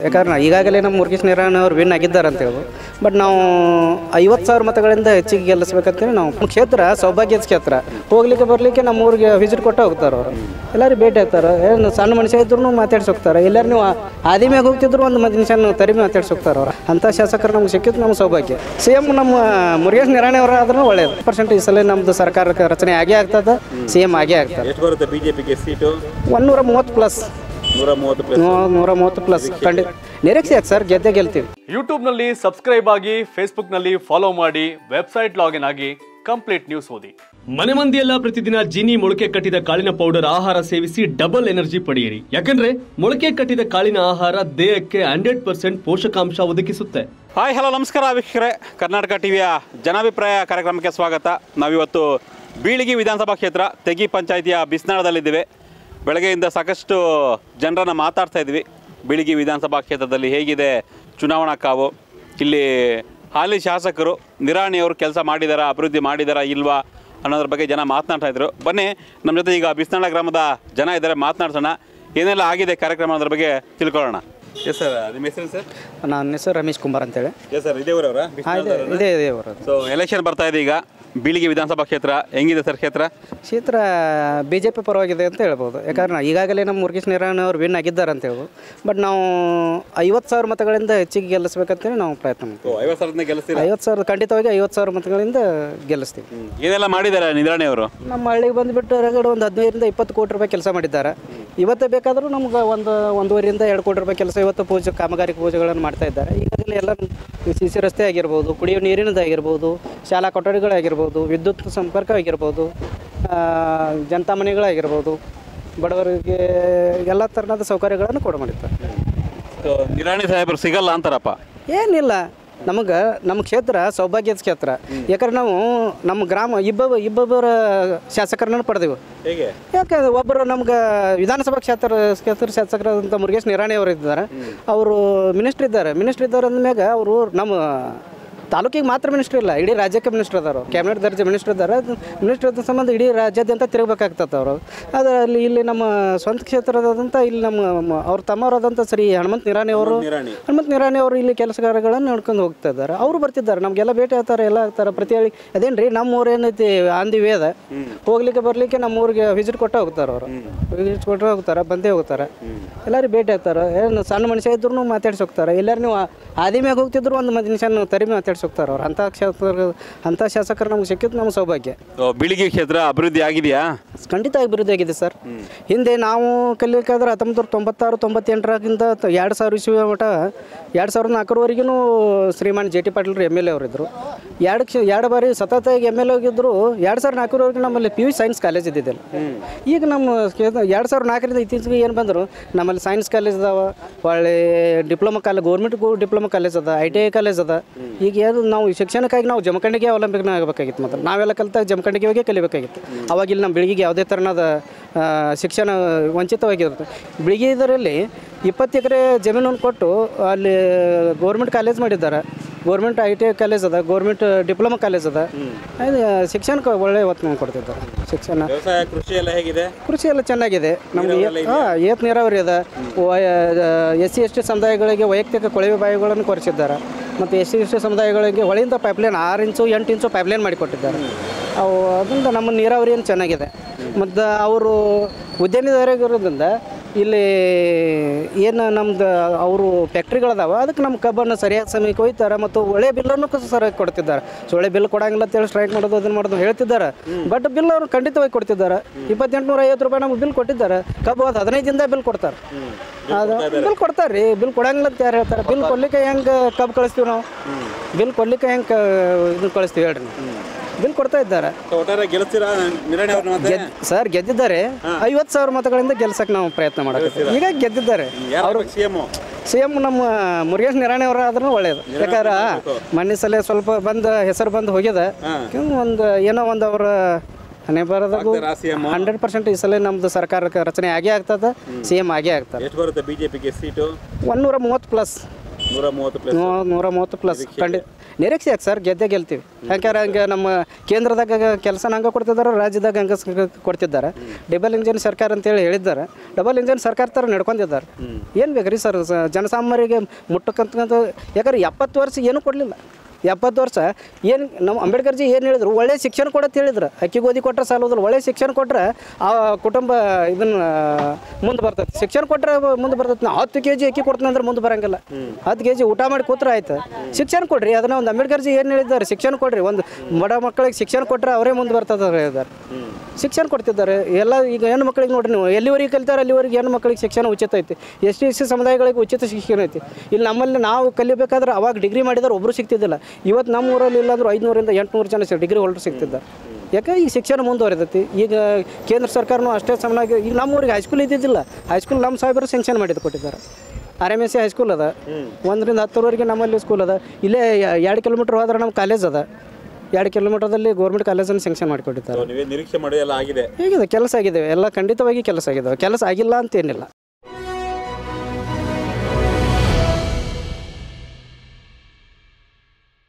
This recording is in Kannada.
ಯಾಕಂದ್ರೆ ಈಗಾಗಲೇ ನಮ್ಮ ಮುರುಗೇಶ್ ನಿರಾಣಿ ಅವರು ವಿನ್ ಆಗಿದ್ದಾರೆ ಅಂತ ಹೇಳ್ಬೋದು ಬಟ್ ನಾವು ಐವತ್ತು ಸಾವಿರ ಮತಗಳಿಂದ ಹೆಚ್ಚಿಗೆ ಗೆಲ್ಲಿಸ್ಬೇಕಂತೇಳಿ ನಾವು ನಮ್ಮ ಕ್ಷೇತ್ರ ಸೌಭಾಗ್ಯದ ಕ್ಷೇತ್ರ ಹೋಗ್ಲಿಕ್ಕೆ ಬರಲಿಕ್ಕೆ ನಮ್ಮ ಊರಿಗೆ ವಿಸಿಟ್ ಕೊಟ್ಟು ಹೋಗ್ತಾರೆ ಅವರು ಎಲ್ಲರೂ ಭೇಟಿ ಆಗ್ತಾರೆ ಏನು ಸಣ್ಣ ಮನುಷ್ಯ ಇದ್ರು ಮಾತಾಡ್ಸಿ ಹೋಗ್ತಾರೆ ಎಲ್ಲರೂ ನೀವು ಆದಿ ಮ್ಯಾಗ ಹೋಗ್ತಿದ್ರು ಒಂದು ಮನುಷ್ಯನ ತರಿ ಮಾತಾಡ್ಸಿ ಹೋಗ್ತಾರೆ ಅವ್ರು ಅಂಥ ಶಾಸಕರು ನಮ್ಗೆ ಸಿಕ್ಕಿದ್ದು ನಮ್ಮ ಸೌಭಾಗ್ಯ ಸಿ ಎಮ್ ನಮ್ಮ ಮುರುಗೇಶ್ ನಿರಾಣಿ ಅವರು ಆದ್ರೂ ಒಳ್ಳೆಯದು ಪರ್ಸೆಂಟ್ ಈ ಸಲ ನಮ್ಮದು ಸರ್ಕಾರಕ್ಕೆ ರಚನೆ ಆಗೇ ಆಗ್ತದೆ ಸಿ ಎಮ್ ಆಗೇ ಆಗ್ತದೆ ಎಷ್ಟು ಬರುತ್ತೆ ಬಿಜೆಪಿಗೆ ಸೀಟು ಒಂದೂರ ಮೂವತ್ತು ಪ್ಲಸ್ ನೂರ ಮೂವತ್ತು ಪ್ಲಸ್ ನೂರ ಮೂವತ್ತು ಪ್ಲಸ್ ಖಂಡಿತ ನಿರೀಕ್ಷೆ ಯಾಕೆ ಸರ್ ಗೆದ್ದೇ ಗೆಲ್ತೀವಿ ಯೂಟ್ಯೂಬ್ನಲ್ಲಿ ಸಬ್ಸ್ಕ್ರೈಬ್ ಆಗಿ ಫೇಸ್ಬುಕ್ನಲ್ಲಿ ಫಾಲೋ ಮಾಡಿ ವೆಬ್ಸೈಟ್ ಲಾಗಿನ್ ಆಗಿ ಕಂಪ್ಲೀಟ್ ನ್ಯೂಸ್ ಓದಿ ಮನೆ ಮಂದಿಯೆಲ್ಲ ಪ್ರತಿದಿನ ಜೀನಿ ಮೊಳಕೆ ಕಟ್ಟಿದ ಕಾಳಿನ ಪೌಡರ್ ಆಹಾರ ಸೇವಿಸಿ ಡಬಲ್ ಎನರ್ಜಿ ಪಡೆಯಿರಿ ಯಾಕಂದ್ರೆ ಮೊಳಕೆ ಕಟ್ಟಿದ ಕಾಳಿನ ಆಹಾರ ದೇಹಕ್ಕೆ ಹಂಡ್ರೆಡ್ ಪರ್ಸೆಂಟ್ ಪೋಷಕಾಂಶ ಒದಗಿಸುತ್ತೆ ಹಾಯ್ ಹಲೋ ನಮಸ್ಕಾರ ವೀಕ್ಷಕರೇ ಕರ್ನಾಟಕ ಟಿವಿಯ ಜನಾಭಿಪ್ರಾಯ ಕಾರ್ಯಕ್ರಮಕ್ಕೆ ಸ್ವಾಗತ ನಾವಿವತ್ತು ಬೀಳಿಗಿ ವಿಧಾನಸಭಾ ಕ್ಷೇತ್ರ ತೆಗಿ ಪಂಚಾಯಿತಿಯ ಬಿಸ್ನಾಳದಲ್ಲಿದ್ದೇವೆ ಬೆಳಗ್ಗೆಯಿಂದ ಸಾಕಷ್ಟು ಜನರನ್ನು ಮಾತಾಡ್ತಾ ಇದ್ವಿ ಬೀಳಿಗಿ ವಿಧಾನಸಭಾ ಕ್ಷೇತ್ರದಲ್ಲಿ ಹೇಗಿದೆ ಚುನಾವಣಾ ಕಾವು ಇಲ್ಲಿ ಹಾಲಿ ಶಾಸಕರು ನಿರಾಣಿಯವರು ಕೆಲಸ ಮಾಡಿದಾರಾ ಅಭಿವೃದ್ಧಿ ಮಾಡಿದಾರಾ ಇಲ್ವಾ ಅನ್ನೋದ್ರ ಬಗ್ಗೆ ಜನ ಮಾತನಾಡ್ತಾ ಇದ್ರು ಬನ್ನಿ ನಮ್ಮ ಜೊತೆ ಈಗ ಬಿಸ್ನಾಳ ಗ್ರಾಮದ ಜನ ಇದ್ದಾರೆ ಮಾತನಾಡ್ಸೋಣ ಏನೆಲ್ಲ ಆಗಿದೆ ಕಾರ್ಯಕ್ರಮ ಅನ್ನೋದ್ರ ಬಗ್ಗೆ ತಿಳ್ಕೊಳ್ಳೋಣ ಎಸ್ ಸರ್ ನಿಮ್ಮ ಹೆಸರು ಸರ್ ನನ್ನ ಹೆಸರು ರಮೇಶ್ ಕುಮಾರ್ ಅಂತೇಳಿ ಎಸ್ ಸರ್ ಇದೇ ಊರವರ ಹಾಂ ಇದೆ ಇದೆ ಇದೆ ಬರೋದು ಸೊ ಎಲೆಕ್ಷನ್ ಬರ್ತಾ ಇದೆ ಈಗ ಬೀಳಿಗೆ ವಿಧಾನಸಭಾ ಕ್ಷೇತ್ರ ಹೆಂಗಿದೆ ಸರ್ ಕ್ಷೇತ್ರ ಕ್ಷೇತ್ರ ಬಿ ಜೆ ಪಿ ಪರವಾಗಿದೆ ಅಂತ ಹೇಳ್ಬೋದು ಯಾಕಂದ್ರೆ ಈಗಾಗಲೇ ನಮ್ಮ ಮುರುಗೇಶ್ ನಿರಾಣಿ ಅವರು ವಿನ್ ಆಗಿದ್ದಾರೆ ಅಂತ ಹೇಳ್ಬೋದು ಬಟ್ ನಾವು ಐವತ್ತು ಸಾವಿರ ಮತಗಳಿಂದ ಹೆಚ್ಚಿಗೆ ಗೆಲ್ಲಿಸ್ಬೇಕಂತೇಳಿ ನಾವು ಪ್ರಯತ್ನ ಮಾಡ್ತೀವಿ ಐವತ್ತು ಸಾವಿರದಿಂದ ಗೆಲ್ಲಿಸ್ತೀರಾ ಐವತ್ತು ಸಾವಿರ ಖಂಡಿತವಾಗಿ ಐವತ್ತು ಸಾವಿರ ಮತಗಳಿಂದ ಗೆಲ್ಲಿಸ್ತೀವಿ ಏನೆಲ್ಲ ಮಾಡಿದ್ದಾರೆ ನಿರಾಣಿ ಅವರು ನಮ್ಮ ಹಳ್ಳಿಗೆ ಬಂದುಬಿಟ್ಟು ಹೊರಗಡೆ ಒಂದು ಹದಿನೈದರಿಂದ ಇಪ್ಪತ್ತು ಕೋಟಿ ರೂಪಾಯಿ ಕೆಲಸ ಮಾಡಿದ್ದಾರೆ ಇವತ್ತೇ ಬೇಕಾದರೂ ನಮ್ಗೆ ಒಂದು ಒಂದೂವರೆಯಿಂದ ಎರಡು ಕೋಟಿ ರೂಪಾಯಿ ಕೆಲಸ ಇವತ್ತು ಪೂಜೆ ಕಾಮಗಾರಿ ಪೂಜೆಗಳನ್ನು ಮಾಡ್ತಾ ಇದ್ದಾರೆ ಈಗಾಗಲೇ ಎಲ್ಲ ಸಿ ಸಿ ರಸ್ತೆ ಆಗಿರ್ಬೋದು ಕುಡಿಯುವ ನೀರಿನದಾಗಿರ್ಬೋದು ಶಾಲಾ ಕೊಠಡಿಗಳಾಗಿರ್ಬೋದು ವಿದ್ಯುತ್ ಸಂಪರ್ಕ ಆಗಿರ್ಬೋದು ಆ, ಜನತಾ ಮನೆಗಳಾಗಿರ್ಬೋದು ಬಡವರಿಗೆ ಎಲ್ಲ ಥರದ ಸೌಕರ್ಯಗಳನ್ನು ಕೊಡ ಮಾಡಿದ್ದಾರೆ ಸೊ ನಿರಾಣಿ ಸಾಹೇಬರು ಸಿಗಲ್ಲ ಅಂತಾರಪ್ಪ ಏನಿಲ್ಲ ನಮಗೆ ನಮ್ಮ ಕ್ಷೇತ್ರ ಸೌಭಾಗ್ಯದ ಕ್ಷೇತ್ರ ಯಾಕಂದ್ರೆ ನಾವು ನಮ್ಮ ಗ್ರಾಮ ಇಬ್ಬ ಇಬ್ಬೊಬ್ಬರ ಶಾಸಕರನ್ನ ಪಡೆದೆವು ಹೇಗೆ ಯಾಕೆ ಒಬ್ಬರು ನಮ್ಗೆ ವಿಧಾನಸಭಾ ಕ್ಷೇತ್ರ ಕ್ಷೇತ್ರ ಶಾಸಕರಾದಂಥ ಮುರುಗೇಶ್ ನಿರಾಣಿ ಅವರು ಇದ್ದಾರೆ ಅವರು ಮಿನಿಸ್ಟ್ರ್ ಇದ್ದಾರೆ ಮಿನಿಸ್ಟ್ರ್ ಇದ್ದಾರೆ ಅಂದಮ್ಯಾಗ ಅವರು ನಮ್ಮ ತಾಲೂಕಿಗೆ ಮಾತ್ರ ಮಿನಿಸ್ಟ್ರ್ ಇಲ್ಲ ಇಡೀ ರಾಜ್ಯಕ್ಕೆ ಮಿನಿಸ್ಟರ್ ಅದಾರು ಕ್ಯಾಬಿನೆಟ್ ದರ್ಜೆ ಮಿನಿಸ್ಟರ್ ಇದ್ದಾರೆ ಮಿನಿಸ್ಟರ್ ಇದ್ದ ಸಂಬಂಧ ಇಡೀ ರಾಜ್ಯಾದ್ಯಂತ ತಿರುಗಬೇಕಾಗ್ತದೆ ಅವರು ಆದರೆ ಅಲ್ಲಿ ಇಲ್ಲಿ ನಮ್ಮ ಸ್ವಂತ ಕ್ಷೇತ್ರದಾದಂಥ ಇಲ್ಲಿ ನಮ್ಮ ಮ- ಅವ್ರ ತಮ್ಮವರಾದಂಥ ಶ್ರೀ ಹನುಮಂತ್ ನಿರಾಣಿ ಅವರು ನಿರಾಣಿ ಹನುಮಂತ್ ನಿರಾಣಿ ಅವರು ಇಲ್ಲಿ ಕೆಲಸಗಾರಗಳನ್ನು ನೋಡ್ಕೊಂಡು ಹೋಗ್ತಾ ಇದ್ದಾರೆ ಅವರು ಬರ್ತಿದ್ದಾರೆ ನಮಗೆಲ್ಲ ಭೇಟಿ ಆಗ್ತಾರೆ ಎಲ್ಲ ಆಗ್ತಾರೆ ಪ್ರತಿ ಹಳ್ಳಿ ಅದೇನು ರೀ ನಮ್ಮ ಊರು ಏನೈತಿ ಆಂದಿ ವೇದ ಹೋಗ್ಲಿಕ್ಕೆ ಬರ್ಲಿಕ್ಕೆ ನಮ್ಮ ಊರಿಗೆ ವಿಸಿಟ್ ಕೊಟ್ಟು ಹೋಗ್ತಾರೆ ಅವರು ವಿಸಿಟ್ ಕೊಟ್ಟು ಹೋಗ್ತಾರೆ ಬಂದೇ ಹೋಗ್ತಾರೆ ಎಲ್ಲರೂ ಭೇಟಿ ಆಗ್ತಾರೆ ಏನು ಸಣ್ಣ ಮನುಷ್ಯ ಇದ್ರು ಮಾತಾಡ್ಸಿ ಹೋಗ್ತಾರೆ ಎಲ್ಲರೂ ನೀವು ಆದಿ ಮ್ಯಾಗ ಹೋಗ್ತಿದ್ರು ಒಂದು ಮನುಷ್ಯನ ತರಿ ಮಾತಾಡ್ಸಿ ಹೋಗ್ತಾರೆ ಅವ್ರು ಅಂಥ ಕ್ಷೇತ್ರ ಅಂಥ ಶಾಸಕರು ನಮ್ಗೆ ಸಿಕ್ಕಿದ್ದು ನಮ್ಮ ಸೌಭಾಗ್ಯ ಸೊ ಬೀಳಿಗೆ ಕ್ಷೇತ್ರ ಅಭಿವೃದ್ಧಿ ಆಗಿದೆಯಾ ಖಂಡಿತ ಅಭಿವೃದ್ಧಿ ಆಗಿದೆ ಸರ್ ಹಿಂದೆ ನಾವು ಕಲಿಬೇಕಾದ್ರೆ ಹತ್ತೊಂಬತ್ತು ನೂರ ತೊಂಬತ್ತಾರು ತೊಂಬತ್ತೆಂಟರಾಗಿಂದ ತ- ಎರಡು ಸಾವಿರ ಇಸ್ವಿ ಮಟ ಎರಡು ಸಾವಿರದ ನಾಲ್ಕರವರೆಗೂ ಶ್ರೀಮಾನ್ ಜೆ ಟಿ ಪಾಟೀಲ್ರು ಎಮ್ ಎಲ್ ಎ ಅವರಿದ್ದರು ಎರಡು ಕ್ಷ ಎರಡು ಬಾರಿ ಸತತವಾಗಿ ಎಮ್ ಎಲ್ ಎ ಹೋಗಿದ್ದರು ಎರಡು ಸಾವಿರದ ನಾಲ್ಕರವರೆಗೆ ನಮ್ಮಲ್ಲಿ ಪಿ ಯು ಸೈನ್ಸ್ ಕಾಲೇಜ್ ಇದ್ದಿದ್ದಿಲ್ಲ ಈಗ ನಮ್ಮ ಎರಡು ಸಾವಿರದ ನಾಲ್ಕರಿಂದ ಇತ್ತೀಚೆಗೆ ಏನು ಬಂದರು ನಮ್ಮಲ್ಲಿ ಸೈನ್ಸ್ ಕಾಲೇಜ್ ಅದಾವ ಒಳ್ಳೆ diploma college government diploma college ಅದ ಐ ಟಿ ಐ ಕಾಲೇಜ್ ಅದ ಈಗ ಏನು ನಾವು ಶಿಕ್ಷಣಕ್ಕಾಗಿ ನಾವು ಜಮಖಂಡಿಗೆ ಅವಲಂಬನೆ ಆಗಬೇಕಾಗಿತ್ತು ಮತ್ತು ನಾವೆಲ್ಲ ಕಲಿತಾಗ ಜಮಖಂಡಿಗೆ ಹೋಗಿ ಕಲಿಬೇಕಾಗಿತ್ತು ಅವಾಗ ಇಲ್ಲಿ ನಮ್ಮ ಬೆಳಗಿಗೆ ಯಾವುದೇ ಥರನಾದ ಆ, ಶಿಕ್ಷಣ ವಂಚಿತವಾಗಿರುತ್ತೆ ಬೆಳಗ್ಗೆ ಇದರಲ್ಲಿ ಇಪ್ಪತ್ತು ಎಕರೆ ಜಮೀನನ್ನು ಕೊಟ್ಟು ಅಲ್ಲಿ ಗೌರ್ಮೆಂಟ್ ಕಾಲೇಜ್ ಮಾಡಿದ್ದಾರೆ government I T I college ಅದ ಗೌರ್ಮೆಂಟ್ ಡಿಪ್ಲೊಮಾ ಕಾಲೇಜ್ ಅದ ಅದು ಶಿಕ್ಷಣಕ್ಕೆ ಒಳ್ಳೆ ಒತ್ತು ಕೊಡ್ತಿದ್ದಾರೆ ಶಿಕ್ಷಣ ವ್ಯವಸಾಯ ಕೃಷಿ ಎಲ್ಲ ಹೇಗಿದೆ ಕೃಷಿ ಎಲ್ಲ ಚೆನ್ನಾಗಿದೆ ನಮಗೆ ಹಾಂ ಏತ್ ನೀರಾವರಿ ಅದ ಎಸ್ ಸಿ ಎಸ್ ಟಿ ಸಮುದಾಯಗಳಿಗೆ ವೈಯಕ್ತಿಕ ಕೊಳವೆ ಬಾವಿಗಳನ್ನು ಕೊರೆಸಿದ್ದಾರೆ ಮತ್ತು ಎಸ್ ಸಿ ಎಸ್ ಟಿ ಸಮುದಾಯಗಳಿಗೆ ಹೊಳೆಯಿಂದ ಪೈಪ್ಲೈನ್ ಆರು ಇಂಚು ಎಂಟು ಇಂಚು ಪೈಪ್ಲೈನ್ ಮಾಡಿಕೊಟ್ಟಿದ್ದಾರೆ ಅವು ಅದರಿಂದ ನಮ್ಮ ನೀರಾವರಿ ಏನು ಚೆನ್ನಾಗಿದೆ ಮತ್ತು ಅವರು ಉದ್ಯಮಿದಾರಗಿರೋದ್ರಿಂದ ಇಲ್ಲಿ ಏನು ನಮ್ದು ಅವರು ಫ್ಯಾಕ್ಟ್ರಿಗಳದಾವ ಅದಕ್ಕೆ ನಮ್ಮ ಕಬ್ಬನ್ನು ಸರಿಯಾದ ಸಮಯಕ್ಕೆ ಒಯ್ತಾರೆ ಮತ್ತು ಒಳ್ಳೆ ಬಿಲ್ಲನ್ನು ಕ- ಸರಿಯಾಗಿ ಕೊಡ್ತಿದ್ದಾರೆ ಸೊ ಒಳ್ಳೆ ಬಿಲ್ ಕೊಡಂಗಿಲ್ಲ ಅಂತೇಳಿ ಸ್ಟ್ರೈಕ್ ಮಾಡೋದು ಅದನ್ನು ಮಾಡೋದು ಹೇಳ್ತಿದ್ದಾರೆ ಬಟ್ ಬಿಲ್ ಅವರು ಖಂಡಿತವಾಗಿ ಕೊಡ್ತಿದ್ದಾರೆ ಇಪ್ಪತ್ತೆಂಟುನೂರ ಐವತ್ತು ರೂಪಾಯಿ ನಮ್ಗೆ ಬಿಲ್ ಕೊಟ್ಟಿದ್ದಾರೆ ಕಬ್ಬು ಅದು ಹದಿನೈದು ದಿನದ ಬಿಲ್ ಕೊಡ್ತಾರೆ ಅದು ಬಿಲ್ ಕೊಡ್ತಾರೆ ರೀ ಬಿಲ್ ಕೊಡಂಗಿಲ್ಲ ಅಂತ ಯಾರು ಹೇಳ್ತಾರೆ ಬಿಲ್ ಕೊಡ್ಲಿಕ್ಕೆ ಹೆಂಗೆ ಕಬ್ಬು ಕಳಿಸ್ತೀವಿ ನಾವು ಬಿಲ್ ಕೊಡ್ಲಿಕ್ಕೆ ಹೆಂಗೆ ಇದನ್ನು ಕಳಿಸ್ತೀವಿ ಹೇಳ್ರಿ ನೀವು ಬಿಲ್ ಕೊಡ್ತಾ ಇದ್ದಾರೆ ಸೊ ಒಟ್ಟಾರೆ ಗೆಲ್ಲಿಸ್ತೀರಾ ನಿರಾಣಿ ಅವ್ರನ್ನ ಮತ್ತೆ ಗೆದ್ ಸರ್ ಗೆದ್ದಿದ್ದಾರೆ ಐವತ್ತು ಸಾವಿರ ಮತಗಳಿಂದ ಗೆಲ್ಸಕ್ಕೆ ನಾವು ಪ್ರಯತ್ನ ಮಾಡಬೇಕು ಈಗ ಗೆದ್ದಿದ್ದಾರೆ ಯಾರು ಸಿ ಎಮ್ ಸಿ ಎಮ್ ನಮ್ಮ ಮುರುಗೇಶ್ ನಿರಾಣಿ ಅವರ ಆದ್ರೂ ಒಳ್ಳೇದು ಯಾಕಂದ್ರೆ ಮೊನ್ನೆ ಸಲ ಸ್ವಲ್ಪ ಬಂದು ಹೆಸರು ಬಂದು ಹೋಗ್ಯದ ಒಂದು ಏನೋ ಒಂದು ಅವರ ಹಣೆ ಬರೋದಾಗು ಸಿ ಎಮ್ ಹಂಡ್ರೆಡ್ ಪರ್ಸೆಂಟ್ ಈ ಸಲ ನಮ್ದು ಸರ್ಕಾರಕ್ಕೆ ರಚನೆ ಆಗೇ ಆಗ್ತದೆ ಸಿ ಎಮ್ ಆಗೇ ಆಗ್ತದೆ ಎಷ್ಟು ಬರುತ್ತೆ ಬಿಜೆಪಿಗೆ ಸೀಟು ಒಂದೂರ ಮೂವತ್ತು ಪ್ಲಸ್ ನೂರ ಮೂವತ್ತು ಪ್ಲಸ್ ನೂರ ಮೂವತ್ತು ಪ್ಲಸ್ ಖಂಡಿತ ನಿರೀಕ್ಷೆ ಯಾಕೆ ಸರ್ ಗೆದ್ದೇ ಗೆಲ್ತೀವಿ ಯಾಕಂದ್ರೆ ಹಂಗೆ ನಮ್ಮ ಕೇಂದ್ರದಾಗ ಕೆಲಸ ಹಂಗೆ ಕೊಡ್ತಿದ್ದಾರೆ ರಾಜ್ಯದಾಗ ಹಂಗೆ ಸ- ಕೊಡ್ತಿದ್ದಾರೆ ಡಬಲ್ ಇಂಜಿನ್ ಸರ್ಕಾರ ಅಂತೇಳಿ ಹೇಳಿದ್ದಾರೆ ಡಬಲ್ ಇಂಜಿನ್ ಸರ್ಕಾರ ಥರ ನಡ್ಕೊಂಡಿದ್ದಾರೆ ಏನು ಬೇಕು ರೀ ಸರ್ ಸ- ಜನಸಾಮಾನ್ಯರಿಗೆ ಮುಟ್ಟಕ್ಕಂತ ಯಾಕಂದ್ರೆ ಎಪ್ಪತ್ತು ವರ್ಷ ಏನೂ ಕೊಡಲಿಲ್ಲ ಎಪ್ಪತ್ತು ವರ್ಷ ಏನು ನಮ್ಮ ಅಂಬೇಡ್ಕರ್ಜಿ ಏನು ಹೇಳಿದ್ರು ಒಳ್ಳೆ ಶಿಕ್ಷಣ ಕೊಡತ್ತೆ ಹೇಳಿದ್ರು ಅಕ್ಕಿ ಗೋಧಿ ಕೊಟ್ಟರೆ ಸಾಲೋದಿಲ್ಲ ಒಳ್ಳೆ ಶಿಕ್ಷಣ ಕೊಟ್ಟರೆ ಆ ಕುಟುಂಬ ಇದನ್ನು ಮುಂದೆ ಬರ್ತೈತೆ ಶಿಕ್ಷಣ ಕೊಟ್ಟರೆ ಮುಂದೆ ಬರ್ತೈತೆ ನಾ ಹತ್ತು ಕೆ ಜಿ ಅಕ್ಕಿ ಕೊಡ್ತೀನಿ ಅಂದ್ರೆ ಮುಂದೆ ಬರಂಗಿಲ್ಲ ಹತ್ತು ಕೆ ಜಿ ಊಟ ಮಾಡಿ ಕೂತ್ರೆ ಆಯ್ತು ಶಿಕ್ಷಣ ಕೊಡ್ರಿ ಅದನ್ನ ಒಂದು ಅಂಬೇಡ್ಕರ್ಜಿ ಏನು ಹೇಳಿದ್ದಾರೆ ಶಿಕ್ಷಣ ಕೊಡ್ರಿ ಒಂದು ಬಡ ಮಕ್ಕಳಿಗೆ ಶಿಕ್ಷಣ ಕೊಟ್ಟರೆ ಅವರೇ ಮುಂದೆ ಬರ್ತದೆ ಹೇಳಿದ್ದಾರೆ ಶಿಕ್ಷಣ ಕೊಡ್ತಿದ್ದಾರೆ ಎಲ್ಲ ಈಗ ಹೆಣ್ಣು ಮಕ್ಕಳಿಗೆ ನೋಡ್ರಿ ನೀವು ಎಲ್ಲಿವರೆಗೆ ಕಲಿತಾರೆ ಅಲ್ಲಿವರೆಗೆ ಹೆಣ್ಣು ಮಕ್ಕಳಿಗೆ ಶಿಕ್ಷಣ ಉಚಿತ ಐತಿ ಎಸ್ ಟಿ ಎಸ್ ಸಿ ಸಮುದಾಯಗಳಿಗೆ ಉಚಿತ ಶಿಕ್ಷಣ ಐತಿ ಇಲ್ಲಿ ನಮ್ಮಲ್ಲಿ ನಾವು ಕಲಿಬೇಕಾದ್ರೆ ಅವಾಗ ಡಿಗ್ರಿ ಮಾಡಿದ್ರೆ ಒಬ್ಬರು ಸಿಗ್ತಿದ್ದಿಲ್ಲ ಇವತ್ತು ನಮ್ಮ ಊರಲ್ಲಿ ಇಲ್ಲಾಂದ್ರೂ ಐದುನೂರಿಂದ ಎಂಟುನೂರು ಜನ ಡಿಗ್ರಿ ಹೋಲ್ಡರ್ ಸಿಗ್ತಿದ್ದಾರೆ ಯಾಕೆ ಈಗ ಶಿಕ್ಷಣ ಮುಂದುವರೆದೈತಿ ಈಗ ಕೇಂದ್ರ ಸರ್ಕಾರನೂ ಅಷ್ಟೇ ಸಮನಾಗಿ ಈಗ ನಮ್ಮ ಊರಿಗೆ ಹೈಸ್ಕೂಲ್ ಇದ್ದಿದ್ದಿಲ್ಲ ಹೈಸ್ಕೂಲ್ ನಮ್ಮ ಸಾಹೇಬರು ಸ್ಯಾಂಕ್ಷನ್ ಮಾಡಿದ್ದು ಕೊಟ್ಟಿದ್ದಾರೆ R M S C high school ಅದ ಒಂದರಿಂದ ಹತ್ತರವರೆಗೆ ನಮ್ಮಲ್ಲಿ ಸ್ಕೂಲ್ ಅದ ಇಲ್ಲೇ ಎರಡು ಕಿಲೋಮೀಟ್ರ್ ಹೋದ್ರೆ ನಮ್ಮ ಕಾಲೇಜ್ ಅದ ಎರಡು ಕಿಲೋಮೀಟರ್ದಲ್ಲಿ ಗೌರ್ಮೆಂಟ್ ಕಾಲೇಜನ್ನು ಸ್ಯಾಂಕ್ಷನ್ ಮಾಡಿಕೊಟ್ಟಿದ್ದಾರೆ ನೀವೇ ನಿರೀಕ್ಷೆ ಮಾಡಿ ಎಲ್ಲ ಆಗಿದೆ ಹೇಗಿದೆ ಕೆಲಸ ಆಗಿದೆ ಎಲ್ಲ ಖಂಡಿತವಾಗಿ ಕೆಲಸ ಆಗಿದೆ ಕೆಲಸ ಆಗಿಲ್ಲ ಅಂತೇನಿಲ್ಲ